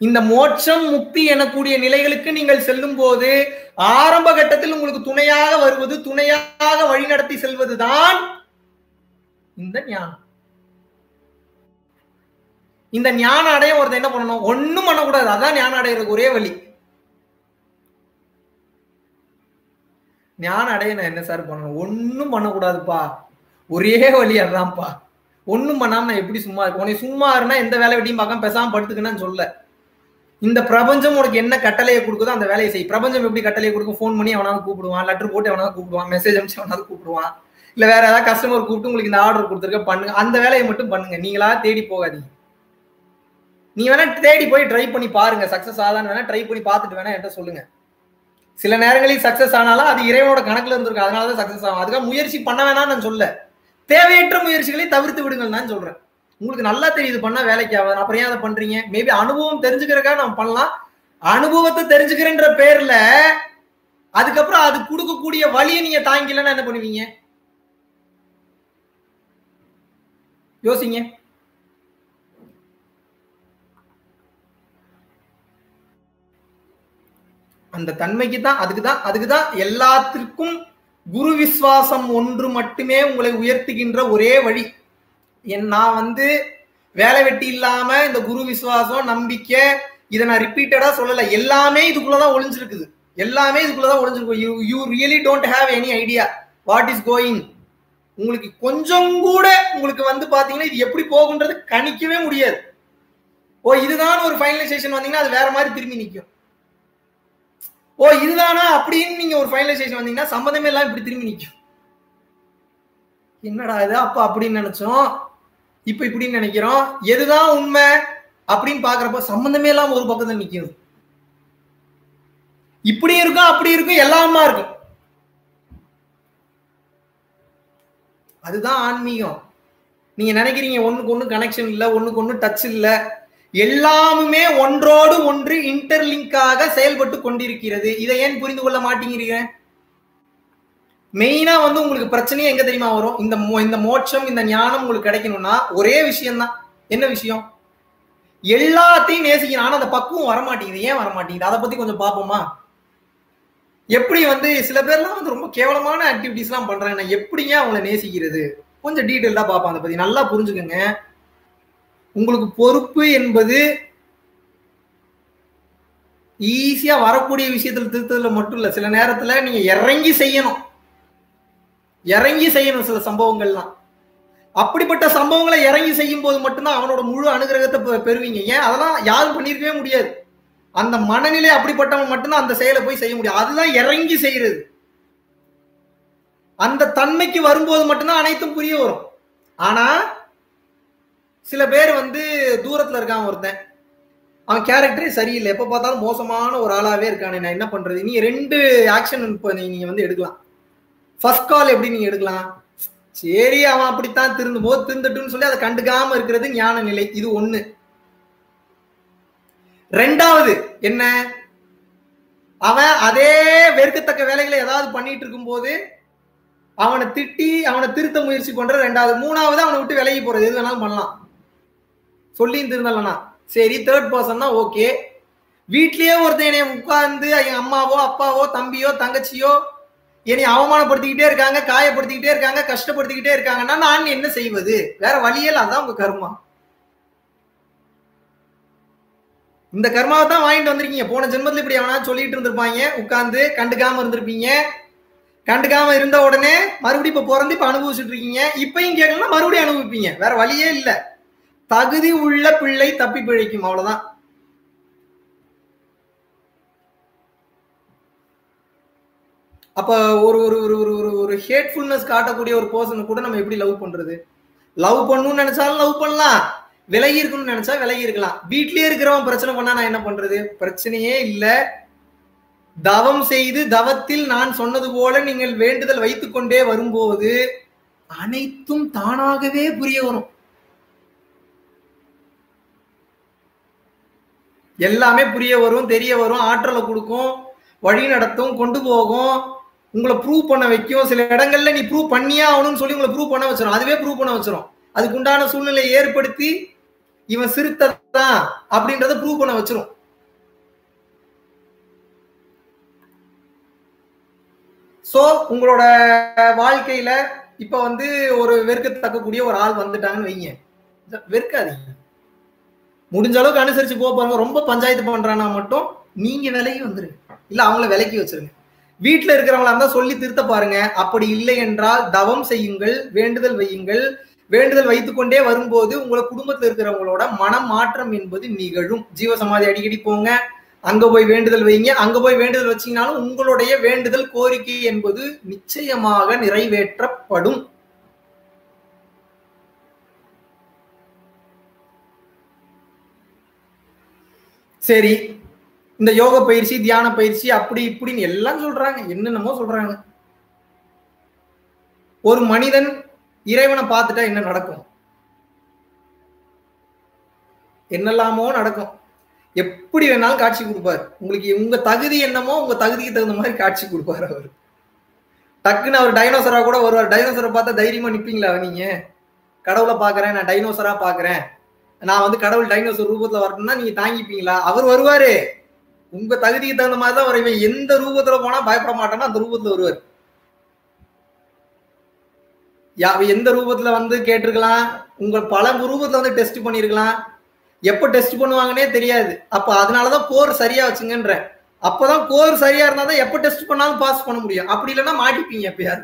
இந்த மோட்சம் முக்தி எனக்கூடிய நிலைகளுக்கு நீங்கள் செல்லும் போது ஆரம்ப கட்டத்தில் உங்களுக்கு துணையாக வருவது துணையாக வழிநடத்தி செல்வதுதான் இந்த ஞானம் இந்த ஞானம் அடைய ஒருத்தன் என்ன பண்ணணும் ஒண்ணும் பண்ணக்கூடாது அதான் ஞானம் அடையிறதுக்கு ஒரே வழி ஞானம் அடைய நான் என்ன சார் பண்ணணும் ஒண்ணும் பண்ணக்கூடாதுப்பா ஒரே வழி அதான்ப்பா ஒண்ணும் பண்ணாம நான் எப்படி சும்மா இருக்கேன் உனக்கு சும்மா இருந்தா எந்த வேலை வெட்டியும் பார்க்காம பேசாம படுத்துக்கணும்னு சொல்ல இந்த பிரபஞ்சம் உனக்கு என்ன கட்டளையை கொடுக்குதோ அந்த வேலையை செய் பிரபஞ்சம் எப்படி கட்டளையை கொடுக்கும் ஃபோன் பண்ணி அவனாவது கூப்பிடுவான் லெட்டர் போட்டு அவனாவது கூப்பிடுவான் மெசேஜ் அனுப்பிச்சு அவனாவது கூப்பிடுவான் இல்ல வேற ஏதாவது கஸ்டமர் கூப்பிட்டு உங்களுக்கு இந்த ஆர்டர் கொடுத்துருக்க பண்ணுங்க அந்த வேலையை மட்டும் பண்ணுங்க நீங்களா தேடி போகாதீங்க நீ வேணா தேடி போய் ட்ரை பண்ணி பாருங்க சக்சஸ் ஆதான்னு வேணா ட்ரை பண்ணி பார்த்துட்டு வேணா என்கிட்ட சொல்லுங்க சில நேரங்களில் சக்சஸ் ஆனாலும் அது இறைவனோட கணக்குல இருந்திருக்கு அதனால தான் சக்சஸ் ஆகும் அதுக்காக முயற்சி பண்ண வேணாம்னு நான் சொல்ல தேவையற்ற முயற்சிகளை தவிர்த்து விடுங்கள் நான் சொல்றேன் உங்களுக்கு நல்லா தெரியுது பண்ணா வேலைக்கு ஆகாது அப்புறம் ஏன் அதை பண்றீங்க மேபி அனுபவம் தெரிஞ்சுக்கிறக்கா நம்ம பண்ணலாம் அனுபவத்தை தெரிஞ்சுக்கிறேன்ற பேர்ல அதுக்கப்புறம் அது கொடுக்கக்கூடிய வழியை நீங்க தாங்கிக்கலன்னா என்ன பண்ணுவீங்க யோசிங்க அந்த தன்மைக்கு தான் அதுக்கு தான் அதுக்கு தான் எல்லாத்திற்கும் குரு விசுவாசம் ஒன்று மட்டுமே உங்களை உயர்த்துகின்ற ஒரே வழி என் நான் வந்து வேலை வெட்டி இல்லாம இந்த குரு விசுவாசம் நம்பிக்கை இதை நான் ரிப்பீட்டடா சொல்லல எல்லாமே இதுக்குள்ளதான் ஒளிஞ்சிருக்குது எல்லாமே இதுக்குள்ளதான் ஒளிஞ்சிருக்கு you you really don't have any idea what is going உங்களுக்கு கொஞ்சம் கூட உங்களுக்கு வந்து பாத்தீங்கன்னா இது எப்படி போகுன்றது கணிக்கவே முடியாது ஓ இதுதான் ஒரு ஃபைனலைசேஷன் வந்தீங்கன்னா அது வேற மாதிரி திரும்பி நிற்கும் ஓ இதுதானா அப்படின்னு நீங்க ஒரு ஃபைனலைசேஷன் வந்தீங்கன்னா சம்மந்தமே எல்லாம் இப்படி திரும்பி நிற்கும் என்னடா இது அப்ப அப்படின்னு நினைச்சோம் இப்ப இப்படின்னு நினைக்கிறோம் எதுதான் உண்மை அப்படின்னு பாக்குறப்ப சம்பந்தமே இல்லாம ஒரு பக்கத்துல நிக்குது இப்படி இருக்கும் அப்படி இருக்கும் எல்லாமா இருக்கும் அதுதான் ஆன்மீகம் நீங்க நினைக்கிறீங்க ஒண்ணுக்கு ஒண்ணு கனெக்ஷன் இல்ல ஒண்ணுக்கு ஒண்ணு டச் இல்ல எல்லாமுமே ஒன்றோடு ஒன்று இன்டர்லிங்காக செயல்பட்டு கொண்டிருக்கிறது இதை ஏன் புரிந்து கொள்ள மாட்டேங்கிறீங்க மெயினா வந்து உங்களுக்கு பிரச்சனையே எங்க தெரியுமா வரும் இந்த இந்த மோட்சம் இந்த ஞானம் உங்களுக்கு கிடைக்கணும்னா ஒரே விஷயம் தான் என்ன விஷயம் எல்லாத்தையும் நேசிக்கணும் ஆனா அந்த பக்குவம் வரமாட்டேங்குது ஏன் வரமாட்டேங்குது அதை பத்தி கொஞ்சம் பார்ப்போமா எப்படி வந்து சில பேர்லாம் வந்து ரொம்ப கேவலமான ஆக்டிவிட்டிஸ் எல்லாம் பண்றாங்க எப்படிங்க அவங்கள நேசிக்கிறது கொஞ்சம் டீட்டெயிலா பார்ப்போம் அதை பத்தி நல்லா புரிஞ்சுக்கோங்க உங்களுக்கு பொறுப்பு என்பது ஈஸியா வரக்கூடிய விஷயத்துல திருத்ததுல மட்டும் இல்ல சில நேரத்துல நீங்க இறங்கி செய்யணும் இறங்கி செய்யணும் சில சம்பவங்கள்லாம் அப்படிப்பட்ட சம்பவங்களை இறங்கி செய்யும் போது மட்டும்தான் அவனோட முழு அனுகிரகத்தை பெறுவீங்க ஏன் அதெல்லாம் யாரும் பண்ணிருக்கவே முடியாது அந்த மனநிலை அப்படிப்பட்டவன் மட்டும்தான் அந்த செயலை போய் செய்ய முடியும் அதுதான் இறங்கி செய்யறது அந்த தன்மைக்கு வரும்போது மட்டும்தான் அனைத்தும் புரிய வரும் ஆனா சில பேர் வந்து தூரத்துல இருக்கான் ஒருத்தன் அவன் கேரக்டரே சரியில்லை எப்ப பார்த்தாலும் மோசமான ஒரு ஆளாவே இருக்கானே நான் என்ன பண்றது நீ ரெண்டு ஆக்ஷன் இப்போ நீங்க வந்து எடுக்கலாம் ஃபர்ஸ்ட் கால் எப்படி நீங்க எடுக்கலாம் சரி அவன் அப்படித்தான் திருந்தும் போது திருந்தட்டும்னு சொல்லி அதை கண்டுக்காம இருக்கிறது ஞான நிலை இது ஒண்ணு ரெண்டாவது என்ன அவன் அதே வெறுக்கத்தக்க வேலைகளை ஏதாவது பண்ணிட்டு இருக்கும் போது அவனை திட்டி அவனை திருத்த முயற்சி பண்ற ரெண்டாவது மூணாவது அவனை விட்டு விலகி போறது எது வேணாலும் பண்ணலாம் சொல்லியும் திருந்தலனா சரி தேர்ட் பர்சன் தான் ஓகே வீட்லயே ஒருத்தன் என்னை உட்கார்ந்து என் அம்மாவோ அப்பாவோ தம்பியோ தங்கச்சியோ என்னை அவமானப்படுத்திக்கிட்டே இருக்காங்க காயப்படுத்திக்கிட்டே இருக்காங்க கஷ்டப்படுத்திக்கிட்டே இருக்காங்கன்னா நான் என்ன செய்வது வேற வழியில் அதான் உங்க கர்மா இந்த கர்மாவை தான் வாங்கிட்டு வந்திருக்கீங்க போன ஜென்மத்துல இப்படி அவனா சொல்லிட்டு இருந்திருப்பாங்க உட்கார்ந்து கண்டுக்காம இருந்திருப்பீங்க கண்டுக்காம இருந்த உடனே மறுபடியும் இப்ப பிறந்து இப்ப அனுபவிச்சுட்டு இருக்கீங்க இப்பயும் கேட்கலாம் மறுபடியும் அனுபவிப்பீங்க வேற வழியே இல்ல தகுதி உள்ள பிள்ளை தப்பி பிழைக்கும் அவ்வளவுதான் அப்ப ஒரு ஒரு ஒரு ஒரு ஒரு ஒரு ஹேட்ஃபுல்னஸ் காட்டக்கூடிய ஒரு பர்சனை கூட நம்ம எப்படி லவ் பண்றது லவ் பண்ணணும்னு நினைச்சாலும் லவ் பண்ணலாம் விலகி இருக்கணும்னு நினைச்சா விலகி இருக்கலாம் வீட்லயே இருக்கிறவன் பிரச்சனை பண்ணா நான் என்ன பண்றது பிரச்சனையே இல்ல தவம் செய்து தவத்தில் நான் சொன்னது போல நீங்கள் வேண்டுதல் வைத்துக் கொண்டே வரும்போது அனைத்தும் தானாகவே புரிய வரும் எல்லாமே புரிய வரும் தெரிய வரும் ஆற்றலை கொடுக்கும் வழி நடத்தும் கொண்டு போகும் உங்களை ப்ரூவ் பண்ண வைக்கும் சில இடங்கள்ல நீ ப்ரூவ் பண்ணியே ஆகணும்னு சொல்லி உங்களை ப்ரூவ் பண்ண வச்சிடும் அதுவே ப்ரூவ் பண்ண வச்சிடும் அதுக்கு உண்டான சூழ்நிலையை ஏற்படுத்தி இவன் சிறுத்தை தான் அப்படின்றத ப்ரூவ் பண்ண வச்சிரும் சோ உங்களோட வாழ்க்கையில இப்ப வந்து ஒரு வெறுக்கத்தக்கக்கூடிய ஒரு ஆள் வந்துட்டாங்கன்னு வைங்க வெறுக்காதீங்க முடிஞ்ச அளவுக்கு அனுசரிச்சு போக பாருங்க ரொம்ப பஞ்சாயத்து பண்றானா மட்டும் நீங்க விலகி வந்துருங்க இல்ல அவங்கள விலக்கி வச்சிருங்க வீட்டுல இருக்கிறவங்களா இருந்தா சொல்லி திருத்த பாருங்க அப்படி இல்லை என்றால் தவம் செய்யுங்கள் வேண்டுதல் வையுங்கள் வேண்டுதல் வைத்துக்கொண்டே வரும்போது உங்களை குடும்பத்துல இருக்கிறவங்களோட மனம் மாற்றம் என்பது நிகழும் ஜீவசமாதி அடிக்கடி போங்க அங்க போய் வேண்டுதல் வைங்க அங்க போய் வேண்டுதல் வச்சீங்கனாலும் உங்களுடைய வேண்டுதல் கோரிக்கை என்பது நிச்சயமாக நிறைவேற்றப்படும் சரி இந்த யோக பயிற்சி தியான பயிற்சி அப்படி இப்படின்னு எல்லாம் சொல்றாங்க என்னென்னமோ சொல்றாங்க ஒரு மனிதன் இறைவனை பார்த்துட்டா என்ன நடக்கும் என்னெல்லாமோ நடக்கும் எப்படி வேணாலும் காட்சி கொடுப்பாரு உங்களுக்கு உங்க தகுதி என்னமோ உங்க தகுதிக்கு தகுந்த மாதிரி காட்சி கொடுப்பாரு அவர் டக்குன்னு அவர் டைனோசரா கூட வருவார் டைனோசரை பார்த்தா தைரியமா நிப்பீங்களா நீங்க கடவுளை பாக்குறேன் நான் டைனோசரா பாக்குறேன் நான் வந்து கடவுள் டைனோசர் ரூபத்துல வரணும்னா நீங்க தாங்கிப்பீங்களா அவர் வருவாரு உங்க தகுதிக்கு தகுந்த மாதிரி தான் வருவேன் எந்த ரூபத்துல போனா பயப்பட மாட்டேன்னா அந்த ரூபத்துல வருவார் யா எந்த ரூபத்துல வந்து கேட்டிருக்கலாம் உங்க பல ரூபத்துல வந்து டெஸ்ட் பண்ணிருக்கலாம் எப்ப டெஸ்ட் பண்ணுவாங்கன்னே தெரியாது அப்ப அதனாலதான் கோர் சரியா வச்சுங்கன்ற அப்பதான் கோர் சரியா இருந்தா தான் எப்ப டெஸ்ட் பண்ணாலும் பாஸ் பண்ண முடியும் அப்படி இல்லைன்னா மாட்டிப்பீங்க எப்பயாவது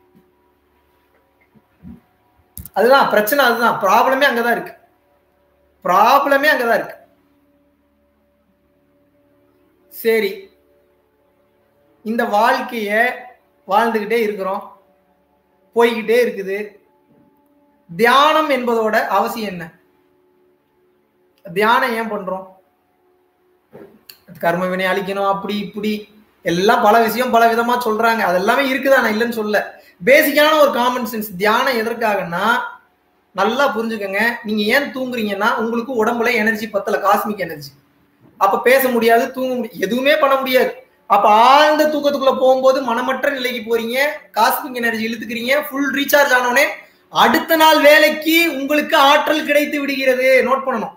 அதுதான் பிரச்சனை அதுதான் ப்ராப்ளமே அங்கதான் இருக்கு ப்ராப்ளமே அங்கதான் இருக்கு சரி இந்த வாழ்க்கைய வாழ்ந்துகிட்டே இருக்கிறோம் போய்கிட்டே இருக்குது தியானம் என்பதோட அவசியம் என்ன தியானம் ஏன் பண்றோம் கர்ம வினை அழிக்கணும் அப்படி இப்படி எல்லாம் பல விஷயம் பல விதமா சொல்றாங்க அது எல்லாமே இருக்குதா நான் இல்லைன்னு சொல்ல பேசிக்கான ஒரு காமன் சென்ஸ் தியானம் எதற்காகன்னா நல்லா புரிஞ்சுக்கங்க நீங்க ஏன் தூங்குறீங்கன்னா உங்களுக்கு உடம்புல எனர்ஜி பத்தல காஸ்மிக் எனர்ஜி அப்ப பேச முடியாது தூங்க முடியாது எதுவுமே பண்ண முடியாது அப்ப ஆழ்ந்த தூக்கத்துக்குள்ள போகும்போது மனமற்ற நிலைக்கு போறீங்க காஸ்மிக் எனர்ஜி இழுத்துக்கிறீங்க ஃபுல் ரீசார்ஜ் ஆனோடனே அடுத்த நாள் வேலைக்கு உங்களுக்கு ஆற்றல் கிடைத்து விடுகிறது நோட் பண்ணணும்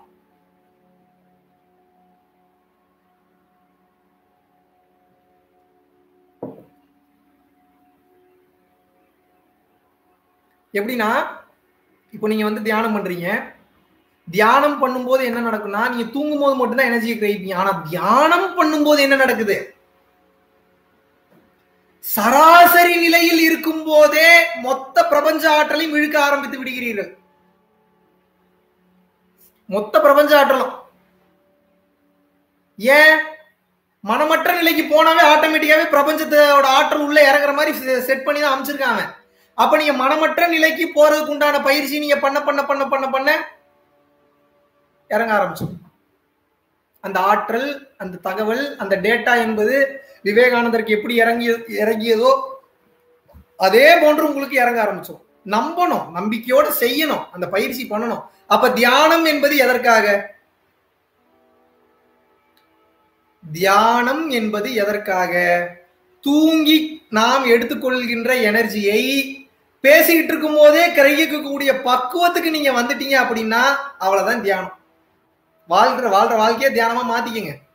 எப்படின்னா இப்போ நீங்க வந்து தியானம் பண்றீங்க தியானம் பண்ணும்போது என்ன நடக்கும்னா நீங்க தூங்கும் போது மட்டும்தான் எனர்ஜியை கிரகிப்பீங்க ஆனா தியானம் பண்ணும்போது என்ன நடக்குது சராசரி நிலையில் இருக்கும் போதே மொத்த பிரபஞ்ச ஆற்றலையும் இழுக்க ஆரம்பித்து விடுகிறீர்கள் மொத்த பிரபஞ்ச ஆற்றலும் ஏன் மனமற்ற நிலைக்கு போனாவே ஆட்டோமேட்டிக்காவே பிரபஞ்சத்தோட ஆற்றல் உள்ள இறங்குற மாதிரி செட் பண்ணி தான் அமைச்சிருக்காங்க அப்ப நீங்க மனமற்ற நிலைக்கு போறதுக்கு உண்டான பயிற்சி நீங்க பண்ண பண்ண பண்ண பண்ண பண்ண இறங்க ஆரம்பிச்சோம் அந்த ஆற்றல் அந்த தகவல் அந்த டேட்டா என்பது விவேகானந்தருக்கு எப்படி இறங்கிய இறங்கியதோ அதே போன்று உங்களுக்கு இறங்க ஆரம்பிச்சோம் நம்பணும் நம்பிக்கையோட செய்யணும் அந்த பயிற்சி பண்ணணும் அப்ப தியானம் என்பது எதற்காக தியானம் என்பது எதற்காக தூங்கி நாம் எடுத்துக்கொள்கின்ற எனர்ஜியை பேசிக்கிட்டு இருக்கும் போதே கிரகிக்கக்கூடிய பக்குவத்துக்கு நீங்க வந்துட்டீங்க அப்படின்னா அவ்வளவுதான் தியானம் வாழ்ற வாழ்ற வாழ்க்கையே தியானமா மாத்திக்கங்க